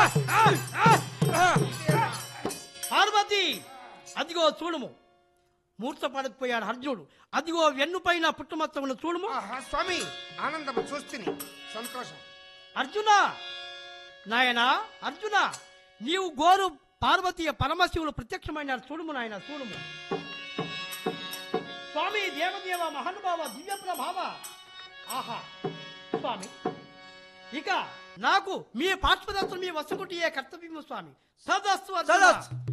పార్వతి అదిగో చూడుము మూర్త పడకపోయాడు అర్జునుడు అదిగో వెన్నుపైన పుట్టుమచ్చమును చూడుము ఆహా, స్వామి ఆనందము చూస్తుని సంతోషం అర్జున నాయనా అర్జున నీవు గోరు పార్వతీయ పరమశివులు ప్రత్యక్షమైన చూడుము నాయన చూడుము స్వామి దేవదేవ మహానుభావ దివ్య ప్రభావ ఆహా స్వామి ఇక నాకు మీ పార్శ్వదత్తులు మీ వసకుటి ఏ కర్తవ్యము స్వామి సదస్సు సదస్సు.